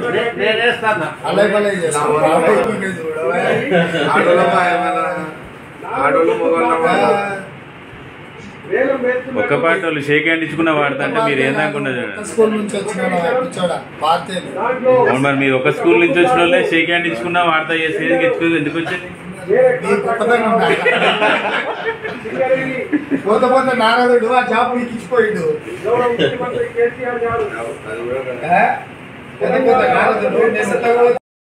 నేనేస్తాను అలై పలై చేస్తాం బాబాయ్ ఇంకా చూడవా? ఆడోళ్ళమా ఏమన్నా ఆడోళ్ళు మొగోళ్ళమా ఒక్క పాట వాళ్ళు షేక్ హ్యాండ్ ఇచ్చుకున్న వాడతంటే మీరు ఏం దాకున్నది ఒక్క స్కూల్ నుంచి వచ్చిన పిచ్చోడా పాతేలు అవును మరి మీరు ఒక స్కూల్ నుంచి వచ్చిన వాళ్ళే షేక్ హ్యాండ్ ఇచ్చుకున్నా వాడతా చేసేది ఎత్తుకు ఎందుకు వచ్చింది మీ గొప్పతనం ఉండాలి. పోతే పోతే నారదుడు ఆ జాబ్ మీకు ఇచ్చిపోయిండు అది కూడా ఏ? పోతే పోతే నారదుడు నేను ఎత్తగా